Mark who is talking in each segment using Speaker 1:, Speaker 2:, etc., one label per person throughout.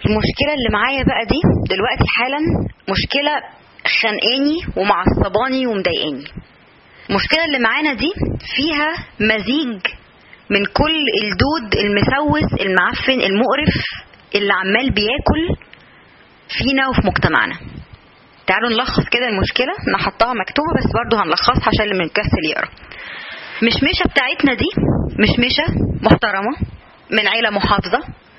Speaker 1: المشكله اللي معايا بقى دي دلوقتي حالا مشكله خانقاني ومعصباني ومضايقاني المشكله اللي معانا دي فيها مزيج من كل الدود المسوس المعفن المقرف اللي عمال بياكل فينا وفي مجتمعنا تعالوا نلخص كده المشكلة أنا حطها مكتوبة بس برضو هنلخصها عشان اللي مكسل يقرا مشمشة بتاعتنا دي مشمشة محترمة من عيلة محافظة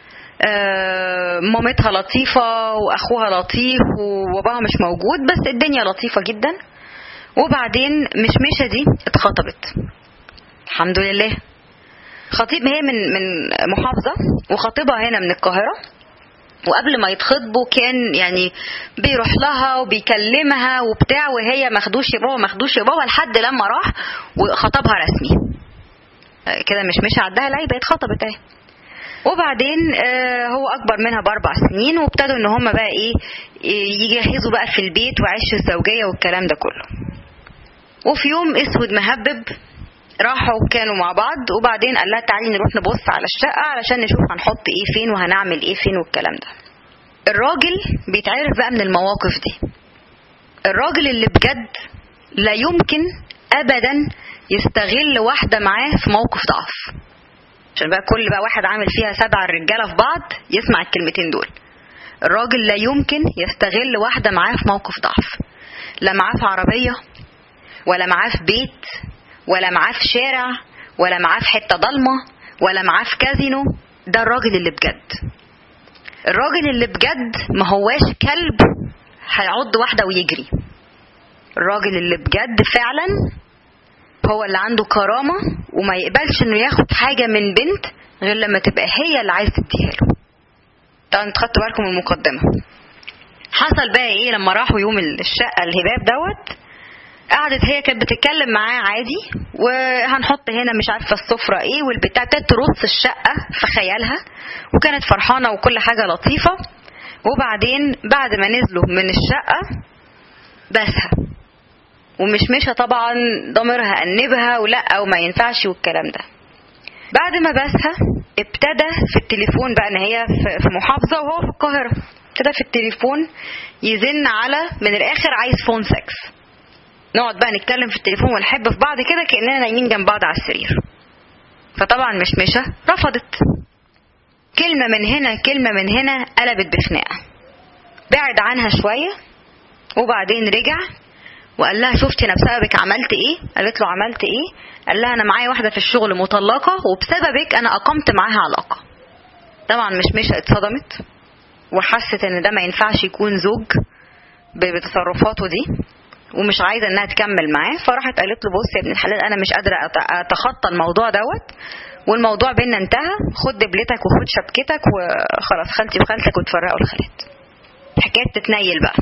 Speaker 1: آه، مامتها لطيفة وأخوها لطيف وباباها مش موجود بس الدنيا لطيفة جدا وبعدين مشمشة دي اتخطبت الحمد لله خطيب هي من من محافظة وخطيبها هنا من القاهرة وقبل ما يتخطبوا كان يعني بيروح لها وبيكلمها وبتاع وهي مخدوش يا بابا مخدوش يا بابا لحد لما راح وخطبها رسمي آه، كده مش مش عدها لا يبقى اتخطبت اهي وبعدين آه، هو اكبر منها باربع سنين وابتدوا ان هم بقى ايه يجهزوا بقى في البيت وعيش الزوجيه والكلام ده كله وفي يوم اسود مهبب راحوا كانوا مع بعض وبعدين قال لها تعالي نروح نبص على الشقه علشان نشوف هنحط ايه فين وهنعمل ايه فين والكلام ده الراجل بيتعرف بقى من المواقف دي الراجل اللي بجد لا يمكن ابدا يستغل واحده معاه في موقف ضعف عشان بقى كل بقى واحد عامل فيها سبع رجاله في بعض يسمع الكلمتين دول الراجل لا يمكن يستغل واحده معاه في موقف ضعف لا معاه في عربيه ولا معاه في بيت ولا معاه في شارع ولا معاه في حته ضلمه ولا معاه في كازينو ده الراجل اللي بجد الراجل اللي بجد ما هواش كلب هيعض واحده ويجري الراجل اللي بجد فعلا هو اللي عنده كرامة وما يقبلش انه ياخد حاجة من بنت غير لما تبقى هي اللي عايز تديها له طبعا انتوا خدتوا بالكم من المقدمة حصل بقى ايه لما راحوا يوم الشقة الهباب دوت قعدت هي كانت بتتكلم معاه عادي وهنحط هنا مش عارفه السفره ايه والبتاع ابتدت ترص الشقه في خيالها وكانت فرحانه وكل حاجه لطيفه وبعدين بعد ما نزلوا من الشقه بسها ومشمشة طبعا ضميرها أنبها ولا وما ينفعش والكلام ده بعد ما بسها ابتدى في التليفون بقى ان هي في محافظة وهو في القاهرة ابتدى في التليفون يزن على من الآخر عايز فون سكس نقعد بقى نتكلم في التليفون ونحب في بعض كده كأننا نايمين جنب بعض على السرير فطبعا مشمشة رفضت كلمة من هنا كلمة من هنا قلبت بخناقة بعد عنها شوية وبعدين رجع وقال لها شفتي انا بسببك عملت ايه قالت له عملت ايه قال لها انا معايا واحده في الشغل مطلقه وبسببك انا اقمت معاها علاقه طبعا مش مش اتصدمت وحست ان ده ما ينفعش يكون زوج بتصرفاته دي ومش عايزه انها تكمل معاه فراحت قالت له بص يا ابن الحلال انا مش قادره اتخطى الموضوع دوت والموضوع بينا انتهى خد دبلتك وخد شبكتك وخلاص خالتي وخالتك وتفرقوا الخالات حكايه تتنيل بقى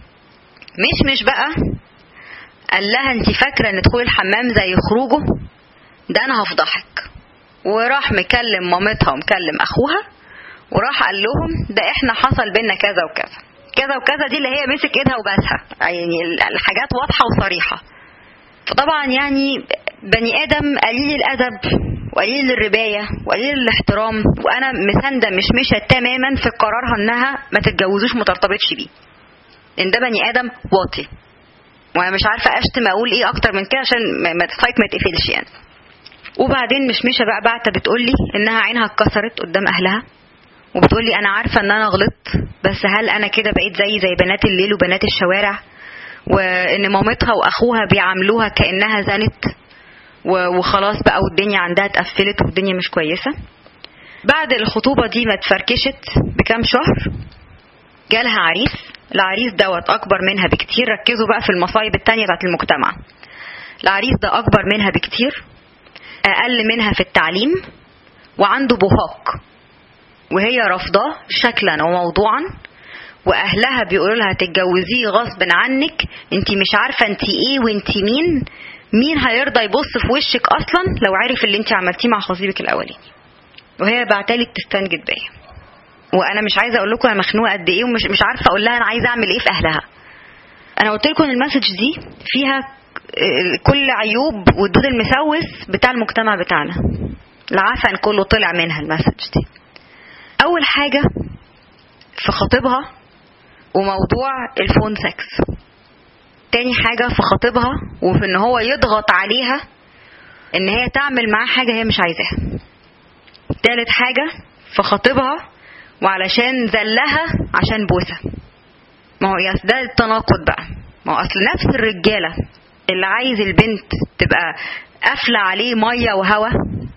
Speaker 1: مش مش بقى قال لها انت فاكره ان دخول الحمام زي خروجه ده انا هفضحك وراح مكلم مامتها ومكلم اخوها وراح قال لهم ده احنا حصل بينا كذا وكذا كذا وكذا دي اللي هي مسك ايدها وبسها يعني الحاجات واضحه وصريحه فطبعا يعني بني ادم قليل الادب وقليل الرباية وقليل الاحترام وانا مساندة مش مشى تماما في قرارها انها ما تتجوزوش ما ترتبطش بيه ان ده بني ادم واطي وانا مش عارفه اشتم اقول ايه اكتر من كده عشان ما السايك ما يتقفلش يعني وبعدين مش مشى بقى بعتة بتقول لي انها عينها اتكسرت قدام اهلها وبتقول لي انا عارفه ان انا غلطت بس هل انا كده بقيت زي زي بنات الليل وبنات الشوارع وان مامتها واخوها بيعاملوها كانها زنت وخلاص بقى والدنيا عندها اتقفلت والدنيا مش كويسه بعد الخطوبه دي ما اتفركشت بكام شهر جالها عريس العريس دوت اكبر منها بكتير ركزوا بقى في المصايب التانية بتاعت المجتمع العريس ده اكبر منها بكتير اقل منها في التعليم وعنده بهاق وهي رافضاه شكلا وموضوعا واهلها بيقولوا لها تتجوزيه غصب عنك انت مش عارفه انت ايه وانت مين مين هيرضى يبص في وشك اصلا لو عرف اللي انت عملتيه مع خطيبك الاولاني وهي بعتلي بتستنجد بيا وانا مش عايزه اقول لكم انا مخنوقه قد ايه ومش مش عارفه اقول لها انا عايزه اعمل ايه في اهلها انا قلت لكم المسج دي فيها كل عيوب والدود المسوس بتاع المجتمع بتاعنا العفن كله طلع منها المسج دي اول حاجه في خطيبها وموضوع الفون سكس تاني حاجة في خطيبها وفي ان هو يضغط عليها ان هي تعمل معاه حاجة هي مش عايزاها تالت حاجة في خطيبها وعلشان زلها عشان بوسة ما هو يس ده التناقض بقى ما هو اصل نفس الرجالة اللي عايز البنت تبقى قافلة عليه مية وهوا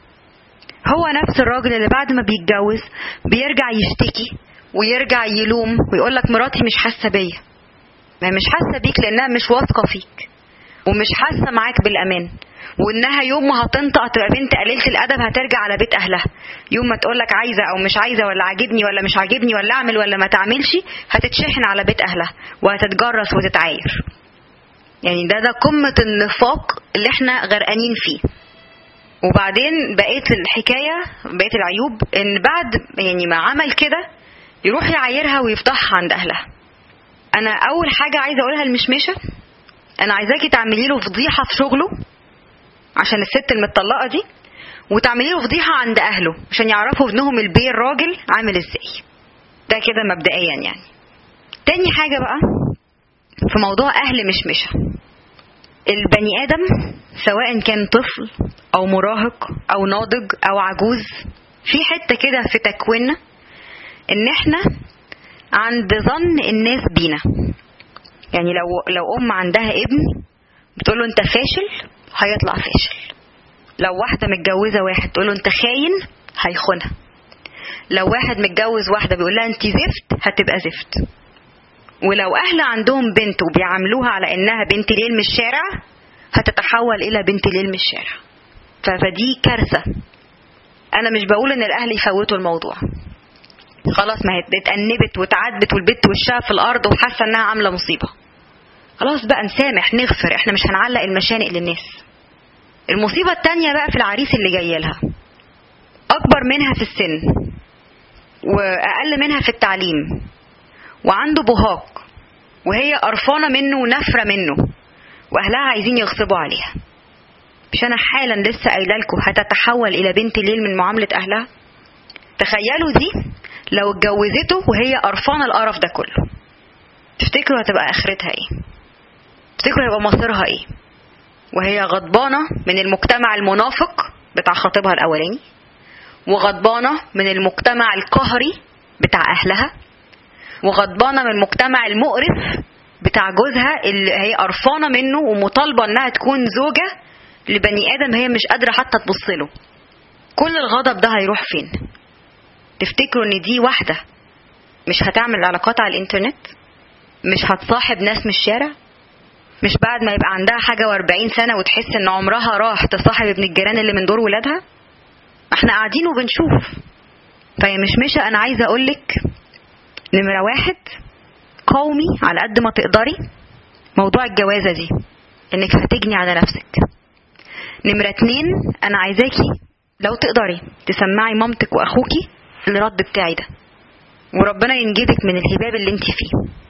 Speaker 1: هو نفس الراجل اللي بعد ما بيتجوز بيرجع يشتكي ويرجع يلوم ويقول لك مراتي مش حاسه بيا ما هي مش حاسه بيك لانها مش واثقه فيك ومش حاسه معاك بالامان وانها يوم ما هتنطق تبقى بنت قليله الادب هترجع على بيت اهلها يوم ما تقول لك عايزه او مش عايزه ولا عاجبني ولا مش عاجبني ولا اعمل ولا ما تعملش هتتشحن على بيت اهلها وهتتجرس وتتعاير يعني ده ده قمه النفاق اللي احنا غرقانين فيه وبعدين بقيت الحكايه بقيت العيوب ان بعد يعني ما عمل كده يروح يعايرها ويفضحها عند اهلها انا اول حاجه عايزه اقولها المشمشه انا عايزاكي تعملي له فضيحه في شغله عشان الست المطلقه دي وتعملي له فضيحه عند اهله عشان يعرفوا ابنهم البي الراجل عامل ازاي ده كده مبدئيا يعني تاني حاجه بقى في موضوع اهل مشمشه البني ادم سواء كان طفل او مراهق او ناضج او عجوز في حته كده في تكويننا ان احنا عند ظن الناس بينا يعني لو لو ام عندها ابن بتقول له انت فاشل هيطلع فاشل لو واحده متجوزه واحد تقول له انت خاين هيخونها لو واحد متجوز واحده بيقول لها انت زفت هتبقى زفت ولو اهل عندهم بنت وبيعاملوها على انها بنت ليل من الشارع هتتحول الى بنت ليل من الشارع فدي كارثه انا مش بقول ان الاهل يفوتوا الموضوع خلاص ما هي اتأنبت واتعدت والبت وشها في الارض وحاسه انها عامله مصيبه خلاص بقى نسامح نغفر احنا مش هنعلق المشانق للناس المصيبه التانية بقى في العريس اللي جاي لها اكبر منها في السن واقل منها في التعليم وعنده بهاق وهي قرفانه منه ونفره منه واهلها عايزين يغصبوا عليها مش انا حالا لسه قايله لكم هتتحول الى بنت ليل من معامله اهلها تخيلوا دي لو اتجوزته وهي قرفانه القرف ده كله تفتكروا هتبقى اخرتها ايه تفتكروا هيبقى مصيرها ايه وهي غضبانه من المجتمع المنافق بتاع خطيبها الاولاني وغضبانه من المجتمع القهري بتاع اهلها وغضبانه من المجتمع المقرف بتاع جوزها اللي هي قرفانه منه ومطالبه انها تكون زوجه لبني ادم هي مش قادره حتى تبص له كل الغضب ده هيروح فين تفتكروا ان دي واحده مش هتعمل علاقات على الانترنت مش هتصاحب ناس من الشارع مش بعد ما يبقى عندها حاجه و40 سنه وتحس ان عمرها راح تصاحب ابن الجيران اللي من دور ولادها احنا قاعدين وبنشوف فهي مش مشى انا عايزه اقولك نمره واحد قومي على قد ما تقدري موضوع الجوازه دي انك هتجني على نفسك نمرة اتنين انا عايزاكي لو تقدري تسمعي مامتك واخوكي الرد بتاعي ده وربنا ينجدك من الهباب اللي انت فيه